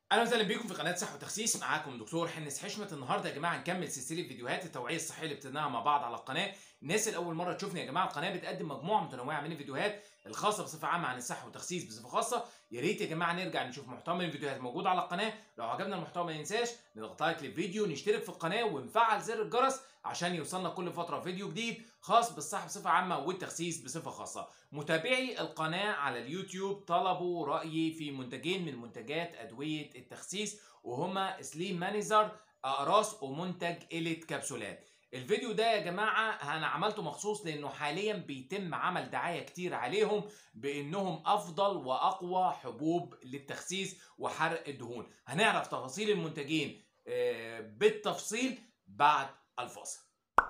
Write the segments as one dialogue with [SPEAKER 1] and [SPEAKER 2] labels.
[SPEAKER 1] اهلا وسهلا بيكم في قناه صحه وتخسيس معاكم دكتور حنس حشمت النهارده يا جماعه نكمل سلسله فيديوهات التوعيه الصحيه اللي ابتديناها مع بعض على القناه الناس اللي اول مره تشوفني يا جماعه القناه بتقدم مجموعه متنوعه من الفيديوهات الخاصه بصفه عامه عن الصحه والتخسيس بصفه خاصه يا ريت يا جماعه نرجع نشوف محتوى من الفيديوهات موجود على القناه لو عجبنا المحتوى ما ننساش نضغط لايك للفيديو نشترك في القناه ونفعل زر الجرس عشان يوصلنا كل فتره فيديو جديد خاص بالصحه بصفه عامه والتخسيس بصفه خاصه متابعي القناه على اليوتيوب طلبوا رايي في منتجين من منتجات ادويه التخسيس وهما سليم مانيزر اقراص ومنتج إليت كبسولات الفيديو ده يا جماعة أنا عملته مخصوص لأنه حاليا بيتم عمل دعاية كتير عليهم بأنهم أفضل وأقوى حبوب للتخسيس وحرق الدهون هنعرف تفاصيل المنتجين آه، بالتفصيل بعد الفاصل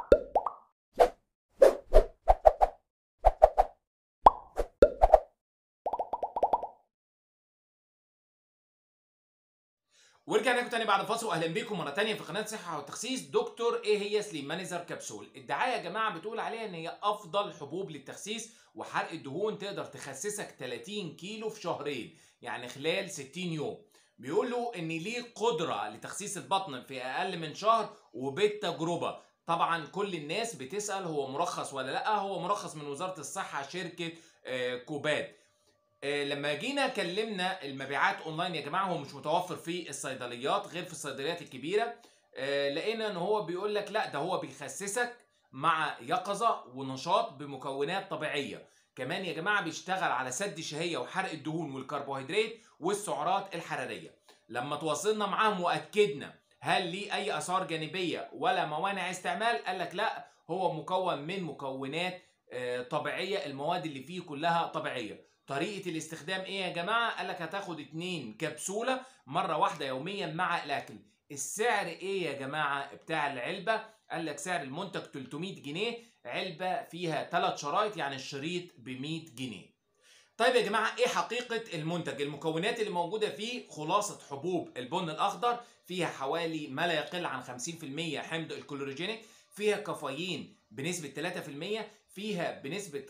[SPEAKER 1] ورجعنا لكم تاني بعد الفاصل واهلا بيكم مره تانيه في قناه صحه والتخسيس دكتور ايه هي سليم مانيزر كبسول الدعايه يا جماعه بتقول عليها ان هي افضل حبوب للتخسيس وحرق الدهون تقدر تخسسك 30 كيلو في شهرين يعني خلال 60 يوم بيقولوا ان ليه قدره لتخسيس البطن في اقل من شهر وبالتجربه طبعا كل الناس بتسال هو مرخص ولا لا هو مرخص من وزاره الصحه شركه آه، كوباد آه، لما جينا كلمنا المبيعات اونلاين يا جماعه هو مش متوفر في الصيدليات غير في الصيدليات الكبيره آه، لقينا ان هو بيقول لك لا ده هو بيخسسك مع يقظه ونشاط بمكونات طبيعيه كمان يا جماعه بيشتغل على سد الشهيه وحرق الدهون والكربوهيدرات والسعرات الحراريه لما تواصلنا معاهم واكدنا هل ليه اي اثار جانبيه ولا موانع استعمال قال لك لا هو مكون من مكونات آه، طبيعيه المواد اللي فيه كلها طبيعيه طريقه الاستخدام ايه يا جماعه قال لك هتاخد اتنين كبسوله مره واحده يوميا مع الاكل السعر ايه يا جماعه بتاع العلبه قال لك سعر المنتج 300 جنيه علبه فيها ثلاث شرايط يعني الشريط ب 100 جنيه طيب يا جماعه ايه حقيقه المنتج المكونات اللي موجوده فيه خلاصه حبوب البن االاخضر فيها حوالي ما لا يقل عن 50% حمض الكلوروجينيك فيها كافيين بنسبه 3% فيها بنسبة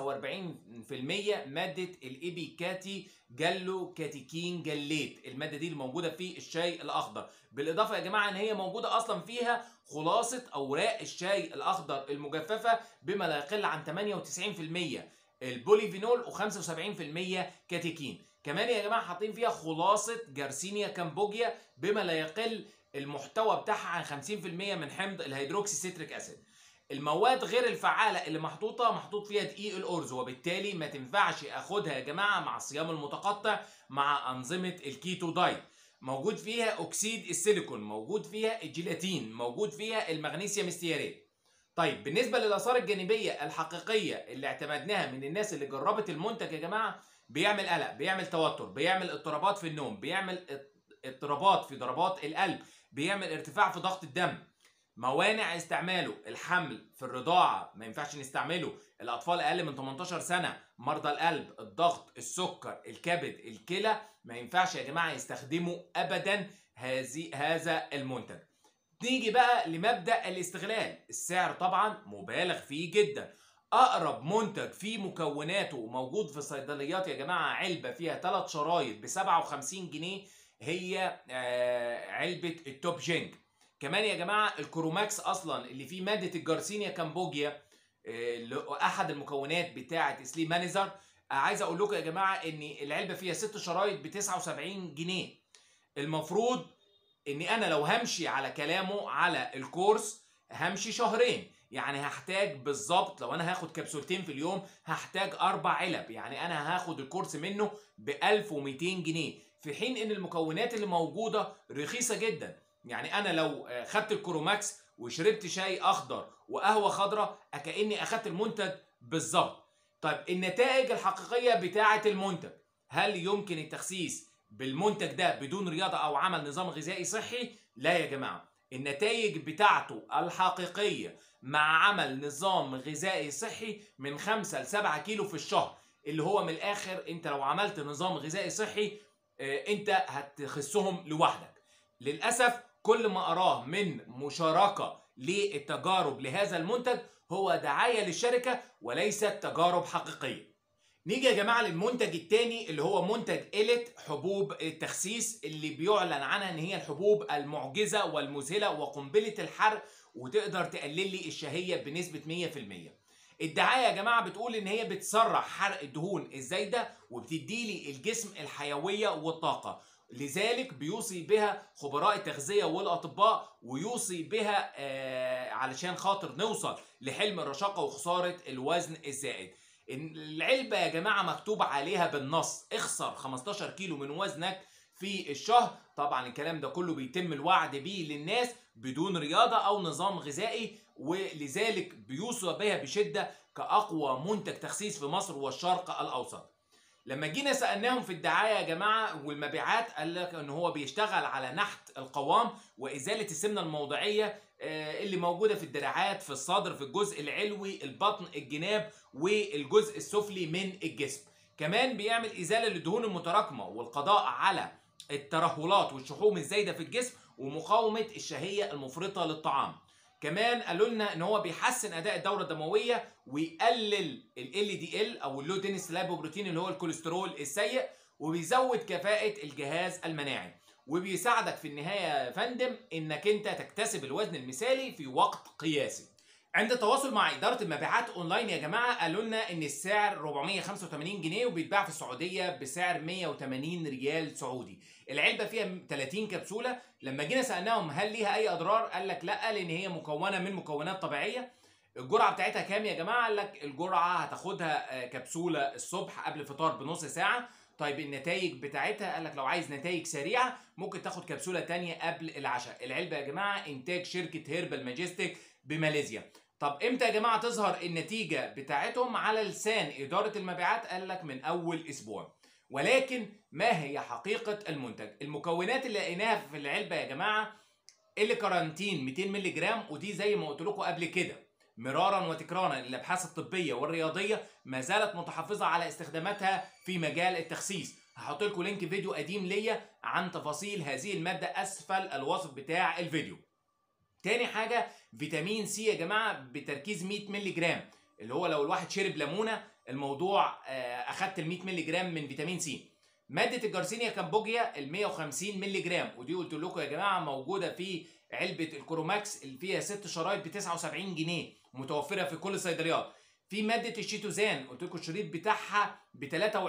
[SPEAKER 1] 45% مادة الإيبيكاتي جالو كاتيكين جليت المادة دي اللي موجودة في الشاي الأخضر بالإضافة يا جماعة إن هي موجودة أصلا فيها خلاصة أوراق الشاي الأخضر المجففة بما لا يقل عن 98% البوليفينول و75% كاتيكين كمان يا جماعة حاطين فيها خلاصة جارسينيا كامبوجيا بما لا يقل المحتوى بتاعها عن 50% من حمض الهيدروكسي سيتريك أسيد المواد غير الفعالة اللي محطوطة محطوط فيها دقيق الأرز وبالتالي ما تنفعش أخدها يا جماعة مع الصيام المتقطع مع أنظمة الكيتو دايت موجود فيها أكسيد السيليكون موجود فيها الجيلاتين موجود فيها المغنيسيوم استيارات طيب بالنسبة للآثار الجانبية الحقيقية اللي اعتمدناها من الناس اللي جربت المنتج يا جماعة بيعمل قلق بيعمل توتر بيعمل اضطرابات في النوم بيعمل اضطرابات في ضربات القلب بيعمل ارتفاع في ضغط الدم موانع استعماله الحمل في الرضاعة ما ينفعش نستعمله الأطفال أقل من 18 سنة مرضى القلب الضغط السكر الكبد الكلى ما ينفعش يا جماعة يستخدموا أبدا هذه هذا المنتج نيجي بقى لمبدأ الاستغلال السعر طبعا مبالغ فيه جدا أقرب منتج فيه مكوناته موجود في الصيدليات يا جماعة علبة فيها 3 شرايط ب 57 جنيه هي آه علبة التوب جينك كمان يا جماعه الكروماكس اصلا اللي فيه ماده الجارسينيا كامبوجيا اللي احد المكونات بتاعه سليم مانيزر عايز اقول لكم يا جماعه ان العلبه فيها ست شرايط ب 79 جنيه المفروض اني انا لو همشي على كلامه على الكورس همشي شهرين يعني هحتاج بالظبط لو انا هاخد كبسولتين في اليوم هحتاج اربع علب يعني انا هاخد الكورس منه ب 1200 جنيه في حين ان المكونات اللي موجوده رخيصه جدا يعني انا لو خدت الكروماكس وشربت شاي اخضر وقهوه خضراء كاني اخدت المنتج بالظبط طيب النتائج الحقيقيه بتاعه المنتج هل يمكن التخسيس بالمنتج ده بدون رياضه او عمل نظام غذائي صحي لا يا جماعه النتائج بتاعته الحقيقيه مع عمل نظام غذائي صحي من 5 ل 7 كيلو في الشهر اللي هو من الاخر انت لو عملت نظام غذائي صحي انت هتخسهم لوحدك للاسف كل ما أراه من مشاركة للتجارب لهذا المنتج هو دعاية للشركة وليست تجارب حقيقية نيجي يا جماعه للمنتج الثاني اللي هو منتج إلت حبوب التخسيس اللي بيعلن عنها ان هي الحبوب المعجزه والمذهله وقنبله الحرق وتقدر تقلل لي الشهيه بنسبه 100%. الدعايه يا جماعه بتقول ان هي بتسرع حرق الدهون الزايده وبتدي لي الجسم الحيويه والطاقه لذلك بيوصي بها خبراء التغذيه والاطباء ويوصي بها آه علشان خاطر نوصل لحلم الرشاقه وخساره الوزن الزائد العلبة يا جماعة مكتوب عليها بالنص اخسر 15 كيلو من وزنك في الشهر طبعا الكلام ده كله بيتم الوعد بيه للناس بدون رياضة أو نظام غذائي ولذلك بيوصى بها بشدة كأقوى منتج تخسيس في مصر والشرق الأوسط لما جينا سألناهم في الدعاية يا جماعة والمبيعات قال لك ان هو بيشتغل على نحت القوام وإزالة السمنة الموضعية اللي موجودة في الدراعات في الصدر في الجزء العلوي البطن الجناب والجزء السفلي من الجسم كمان بيعمل إزالة للدهون المتراكمة والقضاء على الترهلات والشحوم الزايدة في الجسم ومقاومة الشهية المفرطة للطعام كمان قالوا لنا ان هو بيحسن اداء الدوره الدمويه ويقلل ال LDL او اللو دينس لايبوبروتين اللي هو الكوليسترول السيء وبيزود كفاءه الجهاز المناعي وبيساعدك في النهايه يا فندم انك انت تكتسب الوزن المثالي في وقت قياسي عند التواصل مع إدارة المبيعات أونلاين يا جماعة قالوا لنا إن السعر 485 جنيه وبيتباع في السعودية بسعر 180 ريال سعودي. العلبة فيها 30 كبسولة، لما جينا سألناهم هل ليها أي أضرار؟ قال لك لأ لأن هي مكونة من مكونات طبيعية. الجرعة بتاعتها كام يا جماعة؟ قال لك الجرعة هتاخدها كبسولة الصبح قبل الفطار بنص ساعة. طيب النتائج بتاعتها قال لك لو عايز نتائج سريعة ممكن تاخد كبسولة تانية قبل العشاء. العلبة يا جماعة إنتاج شركة هيربال ماجستيك بماليزيا. طب امتى يا جماعه تظهر النتيجه بتاعتهم على لسان اداره المبيعات قال لك من اول اسبوع ولكن ما هي حقيقه المنتج المكونات اللي لقيناها في العلبه يا جماعه اللي كارانتين 200 مللي جرام ودي زي ما قلت لكم قبل كده مرارا وتكرارا الابحاث الطبيه والرياضيه ما زالت متحفظه على استخداماتها في مجال التخسيس هحط لكم لينك فيديو قديم ليا عن تفاصيل هذه الماده اسفل الوصف بتاع الفيديو تاني حاجة فيتامين سي يا جماعة بتركيز 100 مللي جرام اللي هو لو الواحد شرب ليمونة الموضوع أخدت ال 100 مللي جرام من فيتامين سي مادة الجارسينيا كامبوجيا ال 150 مللي جرام ودي قلت لكم يا جماعة موجودة في علبة الكروماكس اللي فيها ست شرايط ب 79 جنيه متوفرة في كل الصيدليات في مادة الشيتوزان قلت لكم الشريط بتاعها ب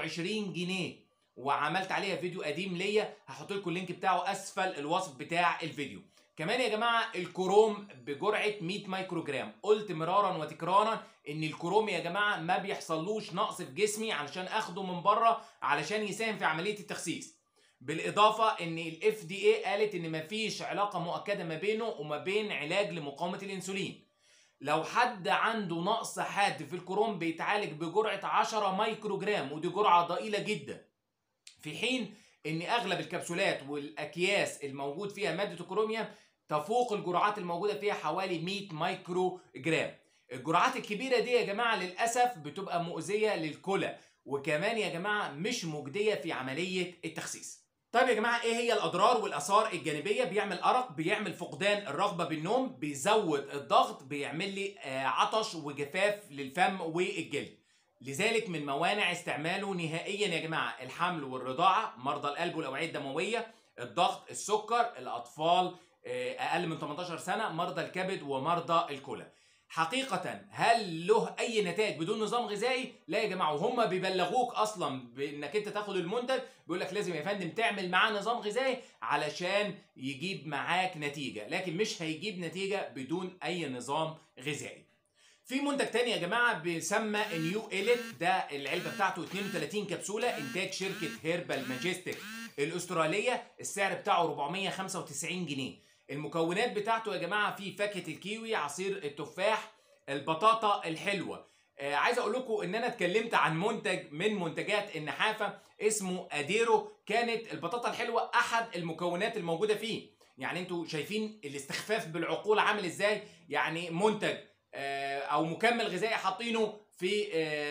[SPEAKER 1] 23 جنيه وعملت عليها فيديو قديم ليا هحط لكم اللينك بتاعه اسفل الوصف بتاع الفيديو كمان يا جماعه الكروم بجرعه 100 مايكرو جرام قلت مرارا وتكرارا ان الكروم يا جماعه ما بيحصلوش نقص في جسمي علشان اخده من بره علشان يساهم في عمليه التخسيس بالاضافه ان الاف دي اي قالت ان مفيش علاقه مؤكده ما بينه وما بين علاج لمقاومه الانسولين لو حد عنده نقص حاد في الكروم بيتعالج بجرعه 10 مايكرو جرام ودي جرعه ضئيله جدا في حين ان اغلب الكبسولات والاكياس الموجود فيها ماده الكروميوم تفوق الجرعات الموجوده فيها حوالي 100 مايكرو جرام الجرعات الكبيره دي يا جماعه للاسف بتبقى مؤذيه للكلى وكمان يا جماعه مش مجديه في عمليه التخسيس طيب يا جماعه ايه هي الاضرار والاثار الجانبيه بيعمل ارق بيعمل فقدان الرغبه بالنوم بيزود الضغط بيعمل لي عطش وجفاف للفم والجلد لذلك من موانع استعماله نهائيا يا جماعه الحمل والرضاعه مرضى القلب والاوعيه الدمويه الضغط السكر الاطفال اقل من 18 سنه مرضى الكبد ومرضى الكلى حقيقة هل له أي نتائج بدون نظام غذائي؟ لا يا جماعة وهم بيبلغوك أصلا بإنك أنت تاخد المنتج بيقول لك لازم يا فندم تعمل معاه نظام غذائي علشان يجيب معاك نتيجة، لكن مش هيجيب نتيجة بدون أي نظام غذائي. في منتج تاني يا جماعه بيسمى نيو إليت ده العلبه بتاعته 32 كبسوله انتاج شركه هيربال ماجستيك الاستراليه السعر بتاعه 495 جنيه المكونات بتاعته يا جماعه في فاكهه الكيوي عصير التفاح البطاطا الحلوه آه عايز اقول لكم ان انا اتكلمت عن منتج من منتجات النحافه اسمه اديرو كانت البطاطا الحلوه احد المكونات الموجوده فيه يعني انتوا شايفين الاستخفاف بالعقول عامل ازاي يعني منتج او مكمل غذائي حاطينه في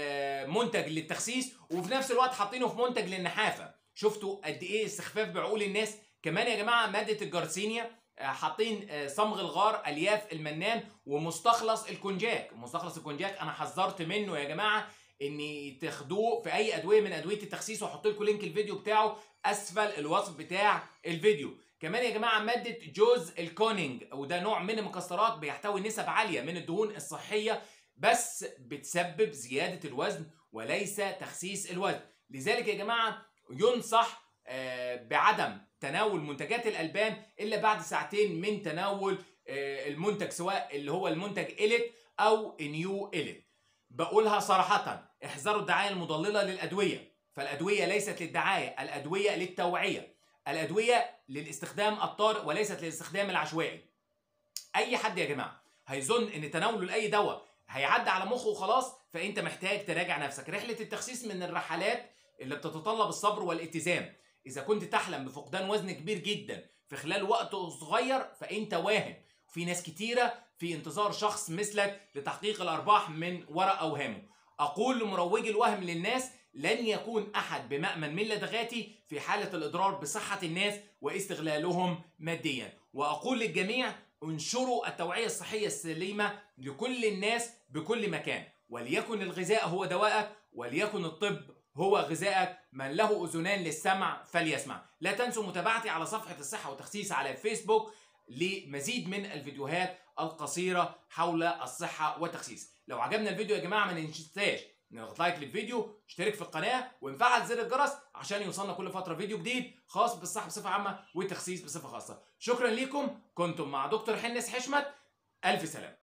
[SPEAKER 1] منتج للتخسيس وفي نفس الوقت حاطينه في منتج للنحافه شفتوا قد ايه استخفاف بعقول الناس كمان يا جماعه ماده الجارسينيا حاطين صمغ الغار الياف المنان ومستخلص الكونجاك مستخلص الكونجاك انا حذرت منه يا جماعه ان تاخدوه في اي ادويه من ادويه التخسيس واحط لكم لينك الفيديو بتاعه اسفل الوصف بتاع الفيديو كمان يا جماعه ماده جوز الكونينج وده نوع من المكسرات بيحتوي نسب عاليه من الدهون الصحيه بس بتسبب زياده الوزن وليس تخسيس الوزن لذلك يا جماعه ينصح آه، بعدم تناول منتجات الالبان الا بعد ساعتين من تناول آه، المنتج سواء اللي هو المنتج إليت او نيو إليت بقولها صراحه احذروا الدعايه المضلله للادويه فالادويه ليست للدعايه الادويه للتوعيه الادويه للاستخدام الطارئ وليست للاستخدام العشوائي اي حد يا جماعه هيظن ان تناوله لاي دواء هيعدي على مخه وخلاص فانت محتاج تراجع نفسك رحله التخسيس من الرحلات اللي بتتطلب الصبر والالتزام اذا كنت تحلم بفقدان وزن كبير جدا في خلال وقت صغير فانت واهم في ناس كتيره في انتظار شخص مثلك لتحقيق الارباح من وراء اوهامه اقول لمروجي الوهم للناس لن يكون احد بمأمن من لدغاتي في حاله الاضرار بصحه الناس واستغلالهم ماديا واقول للجميع انشروا التوعيه الصحيه السليمه لكل الناس بكل مكان وليكن الغذاء هو دواءك وليكن الطب هو غذائك من له اذنان للسمع فليسمع لا تنسوا متابعتي على صفحه الصحه والتخسيس على الفيسبوك لمزيد من الفيديوهات القصيره حول الصحه والتخسيس لو عجبنا الفيديو يا جماعه ما ننساش نضغط لايك للفيديو اشترك في القناه ونفعل زر الجرس عشان يوصلنا كل فتره فيديو جديد خاص بالصحه بصفه عامه والتخسيس بصفه خاصه شكرا ليكم كنتم مع دكتور حنس حشمت الف سلام